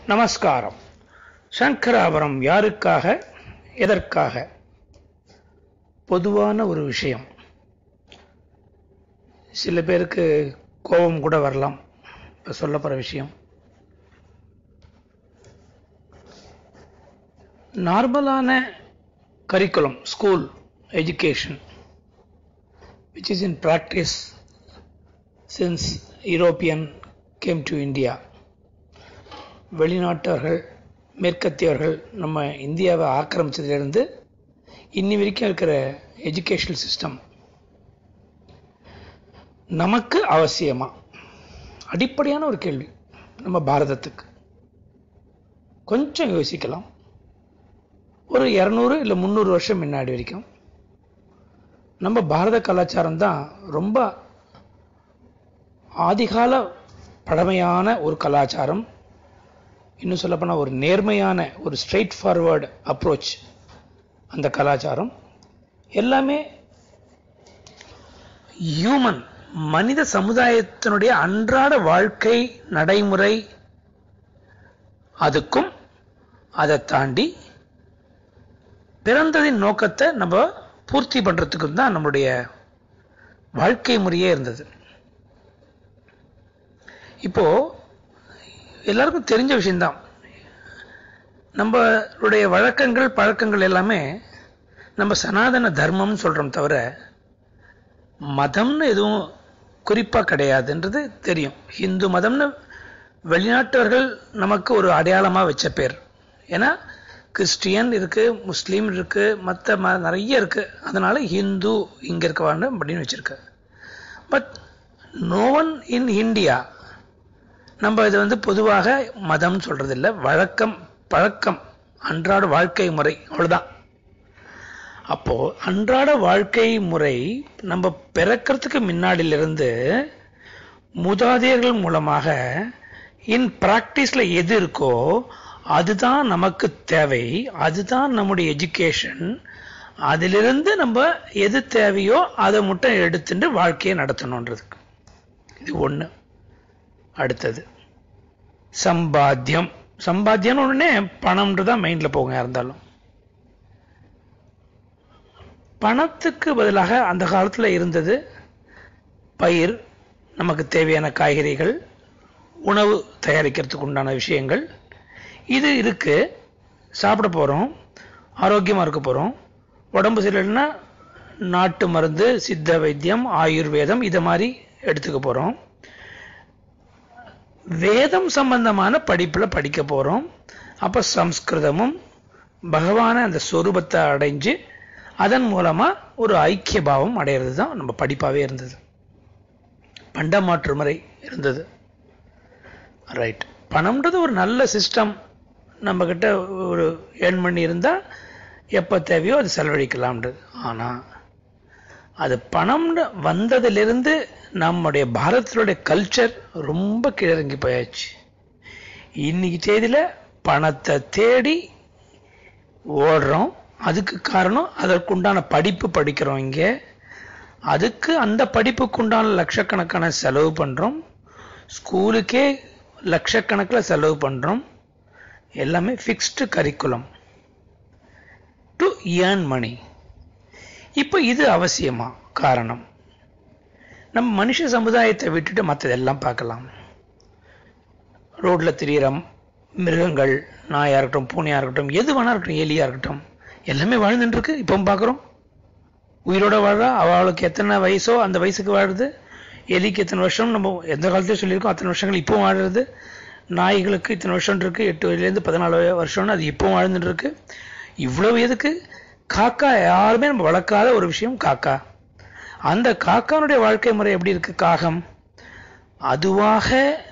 நமஸ்காரம் சங்கராபுரம் யாருக்காக எதற்காக பொதுவான ஒரு விஷயம் சில பேருக்கு கோபம் கூட வரலாம் இப்போ சொல்ல போகிற விஷயம் நார்மலான curriculum school education which is in practice since European came to India. வெளிநாட்டவர்கள் மேற்கத்தியவர்கள் நம்ம இந்தியாவை ஆக்கிரமிச்சதிலிருந்து இன்னி வரைக்கும் இருக்கிற எஜுகேஷனல் சிஸ்டம் நமக்கு அவசியமா அடிப்படையான ஒரு கேள்வி நம்ம பாரதத்துக்கு கொஞ்சம் யோசிக்கலாம் ஒரு இரநூறு இல்லை முந்நூறு வருஷம் முன்னாடி வரைக்கும் நம்ம பாரத கலாச்சாரம் தான் ரொம்ப ஆதிகால பழமையான ஒரு கலாச்சாரம் இன்னும் சொல்லப்போனால் ஒரு நேர்மையான ஒரு ஸ்ட்ரெயிட் ஃபார்வர்டு அப்ரோச் அந்த கலாச்சாரம் எல்லாமே ஹியூமன் மனித சமுதாயத்தினுடைய அன்றாட வாழ்க்கை நடைமுறை அதுக்கும் அதை தாண்டி பிறந்ததின் நோக்கத்தை நம்ம பூர்த்தி பண்றதுக்கு தான் நம்முடைய வாழ்க்கை முறையே இருந்தது இப்போ எல்லாருக்கும் தெரிஞ்ச விஷயம்தான் நம்மளுடைய வழக்கங்கள் பழக்கங்கள் எல்லாமே நம்ம சனாதன தர்மம்னு சொல்றோம் தவிர மதம்னு எதுவும் குறிப்பா கிடையாதுன்றது தெரியும் ஹிந்து மதம்னு வெளிநாட்டவர்கள் நமக்கு ஒரு அடையாளமா வச்ச பேர் ஏன்னா கிறிஸ்டியன் இருக்கு முஸ்லீம் இருக்கு மற்ற ம நிறைய இருக்கு அதனால ஹிந்து இங்க இருக்கவான்னு அப்படின்னு வச்சிருக்க but no one in India நம்ம இது வந்து பொதுவாக மதம் சொல்றது இல்லை வழக்கம் பழக்கம் அன்றாட வாழ்க்கை முறை அவ்வளவுதான் அப்போ அன்றாட வாழ்க்கை முறை நம்ம பிறக்கிறதுக்கு முன்னாடியிலிருந்து மூதாதையர்கள் மூலமாக இன் பிராக்டிஸ்ல எது இருக்கோ அதுதான் நமக்கு தேவை அதுதான் நம்முடைய எஜுகேஷன் அதிலிருந்து நம்ம எது தேவையோ அதை மட்டும் எடுத்துட்டு வாழ்க்கையை நடத்தணுன்றதுக்கு இது ஒண்ணு அடுத்தது சம்பாத்தியம் சம்பாத்தியம் உடனே பணம்ன்றதான் மைண்ட்ல போங்க இருந்தாலும் பணத்துக்கு பதிலாக அந்த காலத்துல இருந்தது பயிர் நமக்கு தேவையான காய்கறிகள் உணவு தயாரிக்கிறதுக்கு உண்டான விஷயங்கள் இது இருக்கு சாப்பிட போறோம் ஆரோக்கியமா இருக்க போறோம் உடம்பு சரியில்லைன்னா நாட்டு மருந்து சித்த வைத்தியம் ஆயுர்வேதம் இதை மாதிரி எடுத்துக்க போறோம் வேதம் சம்பந்தமான படிப்புல படிக்க போறோம் அப்ப சம்ஸ்கிருதமும் பகவான அந்த சொரூபத்தை அடைஞ்சு அதன் மூலமா ஒரு ஐக்கிய பாவம் அடையிறது தான் நம்ம படிப்பாவே இருந்தது பண்டமாற்று முறை இருந்தது ரைட் பணம்ன்றது ஒரு நல்ல சிஸ்டம் நம்ம கிட்ட ஒரு ஏர்ன் பண்ணி இருந்தா எப்ப தேவையோ அது செலவழிக்கலாம்ன்றது ஆனா அது பணம் வந்ததிலிருந்து நம்முடைய பாரதத்தினுடைய கல்ச்சர் ரொம்ப கீழறங்கி போயாச்சு இன்னைக்கு தேதியில பணத்தை தேடி ஓடுறோம் அதுக்கு காரணம் அதற்குண்டான படிப்பு படிக்கிறோம் இங்க அதுக்கு அந்த படிப்புக்கு உண்டான லட்சக்கணக்கான செலவு பண்றோம் ஸ்கூலுக்கே லட்சக்கணக்கில் செலவு பண்றோம் எல்லாமே fixed curriculum to earn money இப்போ இது அவசியமா காரணம் நம்ம மனுஷ சமுதாயத்தை விட்டுட்டு மற்றதெல்லாம் பார்க்கலாம் ரோட்ல திரியிற மிருகங்கள் நாயா இருக்கட்டும் பூனையா இருக்கட்டும் எது வேணா இருக்கட்டும் எலியா இருக்கட்டும் எல்லாமே வாழ்ந்துட்டு இருக்கு இப்போ பார்க்குறோம் உயிரோட வாழறா அவளுக்கு எத்தனை வயசோ அந்த வயசுக்கு வாழுது எலிக்கு எத்தனை வருஷம் நம்ம எந்த காலத்தையும் சொல்லியிருக்கோம் அத்தனை வருஷங்கள் இப்போ வாழுறது நாய்களுக்கு இத்தனை வருஷம் இருக்கு எட்டு வயதுலேருந்து பதினாலு வருஷம்னு அது இப்போ வாழ்ந்துட்டு இருக்கு இவ்வளவு எதுக்கு காக்கா யாருமே நம்ம வளர்க்காத ஒரு விஷயம் காக்கா அந்த காக்கானுடைய வாழ்க்கை முறை எப்படி இருக்கு காகம் அதுவாக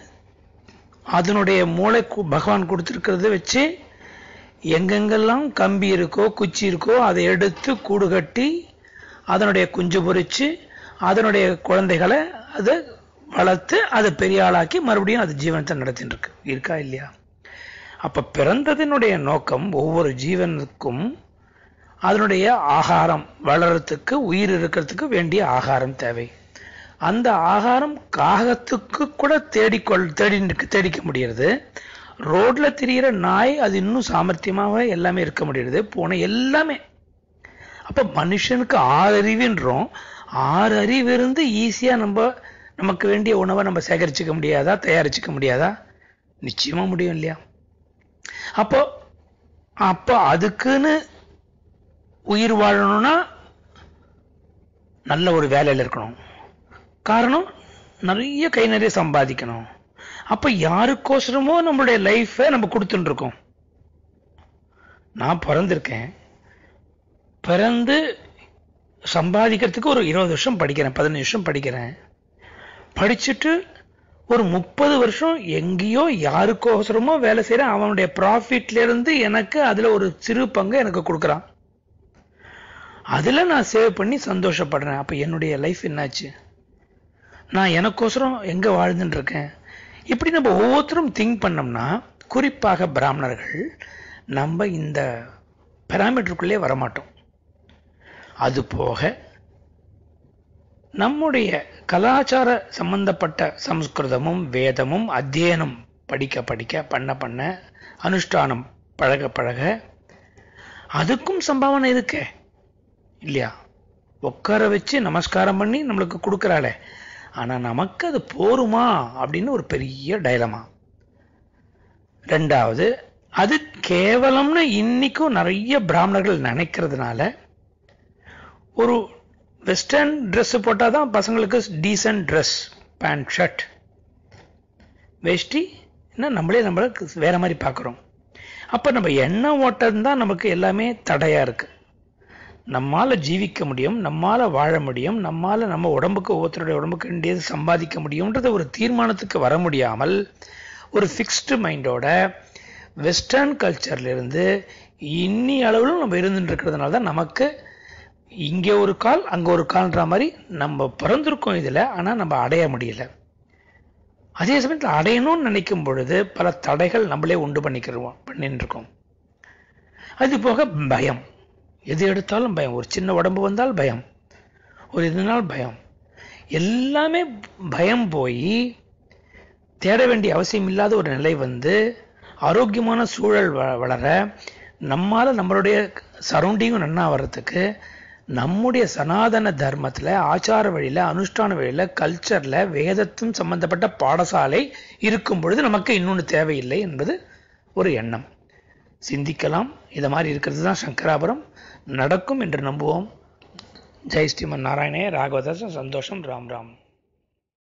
அதனுடைய மூளை பகவான் கொடுத்திருக்கிறத வச்சு எங்கெங்கெல்லாம் கம்பி இருக்கோ குச்சி இருக்கோ அதை எடுத்து கூடு கட்டி அதனுடைய குஞ்சு பொறிச்சு அதனுடைய குழந்தைகளை அதை வளர்த்து அதை பெரிய ஆளாக்கி மறுபடியும் அது ஜீவனத்தை நடத்திட்டு இருக்கு இருக்கா இல்லையா அப்ப பிறந்ததினுடைய நோக்கம் ஒவ்வொரு ஜீவனுக்கும் அதனுடைய ஆகாரம் வளர்றதுக்கு உயிர் இருக்கிறதுக்கு வேண்டிய ஆகாரம் தேவை அந்த ஆகாரம் காகத்துக்கு கூட தேடிக்கொள் தேடி தேடிக்க முடியறது ரோட்ல திரியிற நாய் அது இன்னும் சாமர்த்தியமாக எல்லாமே இருக்க முடியுது பூனை எல்லாமே அப்ப மனுஷனுக்கு ஆறு அறிவுன்றோம் ஆறு அறிவு இருந்து ஈஸியா நம்ம நமக்கு வேண்டிய உணவை நம்ம சேகரிச்சுக்க முடியாதா தயாரிச்சுக்க முடியாதா நிச்சயமா முடியும் இல்லையா அப்போ அப்போ அதுக்குன்னு உயிர் வாழணும்னா நல்ல ஒரு வேலையில இருக்கணும் காரணம் நிறைய கை நிறைய சம்பாதிக்கணும் அப்ப யாருக்கோசரமோ நம்மளுடைய லைஃபை நம்ம கொடுத்துட்டு இருக்கோம் நான் பிறந்திருக்கேன் பிறந்து சம்பாதிக்கிறதுக்கு ஒரு இருபது வருஷம் படிக்கிறேன் பதினஞ்சு வருஷம் படிக்கிறேன் படிச்சுட்டு ஒரு முப்பது வருஷம் எங்கேயோ யாருக்கோசரமோ வேலை செய்யறேன் அவனுடைய ப்ராஃபிட்ல இருந்து எனக்கு அதுல ஒரு சிறு பங்கு எனக்கு கொடுக்குறான் அதுல நான் சேவ் பண்ணி சந்தோஷப்படுறேன் அப்ப என்னுடைய லைஃப் என்னாச்சு நான் எனக்கோசரம் எங்க வாழ்ந்துட்டு இருக்கேன் இப்படி நம்ம ஒவ்வொருத்தரும் திங்க் பண்ணோம்னா குறிப்பாக பிராமணர்கள் நம்ம இந்த பெராமீட்டருக்குள்ளே வரமாட்டோம் அது போக நம்முடைய கலாச்சார சம்பந்தப்பட்ட சம்ஸ்கிருதமும் வேதமும் அத்தியனம் படிக்க படிக்க பண்ண பண்ண அனுஷ்டானம் பழக பழக அதுக்கும் சம்பாவனை இருக்கே இல்லையா உட்கார வச்சு நமஸ்காரம் பண்ணி நம்மளுக்கு கொடுக்கறாளே ஆனா நமக்கு அது போருமா அப்படின்னு ஒரு பெரிய டைலமா ரெண்டாவது அது கேவலம்னு இன்னைக்கும் நிறைய பிராமணர்கள் நினைக்கிறதுனால ஒரு வெஸ்டர்ன் ட்ரெஸ் போட்டால் தான் பசங்களுக்கு டீசன்ட் ட்ரெஸ் பேண்ட் ஷர்ட் வேஷ்டி என்ன நம்மளே நம்மளுக்கு வேற மாதிரி பார்க்குறோம் அப்போ நம்ம எண்ணெய் ஓட்டம் தான் நமக்கு எல்லாமே தடையா இருக்கு நம்மால ஜீவிக்க முடியும் நம்மால வாழ முடியும் நம்மால நம்ம உடம்புக்கு ஒவ்வொருத்தருடைய உடம்புக்கு வேண்டியது சம்பாதிக்க முடியும்ன்றது ஒரு தீர்மானத்துக்கு வர முடியாமல் ஒரு ஃபிக்ஸ்டு மைண்டோட வெஸ்டர்ன் கல்ச்சர்ல இருந்து இன்னி அளவிலும் நம்ம இருந்துட்டு இருக்கிறதுனால தான் நமக்கு இங்க ஒரு கால் அங்க ஒரு கால்ன்ற மாதிரி நம்ம பிறந்திருக்கோம் இதுல ஆனா நம்ம அடைய முடியல அதே சமயத்தில் அடையணும்னு நினைக்கும் பொழுது பல தடைகள் நம்மளே உண்டு பண்ணிக்கிறோம் பண்ணிட்டு இருக்கோம் அது போக பயம் எது எடுத்தாலும் பயம் ஒரு சின்ன உடம்பு வந்தால் பயம் ஒரு இதனால் பயம் எல்லாமே பயம் போய் தேட வேண்டிய அவசியம் இல்லாத ஒரு நிலை வந்து ஆரோக்கியமான சூழல் வ- வளர நம்மால நம்மளுடைய சரௌண்டிங்கும் நன்னா வர்றதுக்கு நம்முடைய சனாதன தர்மத்துல ஆச்சார வழியில அனுஷ்டான வழியில கல்ச்சர்ல வேதத்தும் சம்பந்தப்பட்ட பாடசாலை இருக்கும் பொழுது நமக்கு இன்னொன்று தேவையில்லை என்பது ஒரு எண்ணம் சிந்திக்கலாம் இத மாதிரி இருக்கிறது தான் சங்கராபுரம் நடக்கும் என்று நம்புவோம் ஜெய் ஸ்ரீமன் நாராயணே ராகவதாசன் சந்தோஷம் ராம் ராம்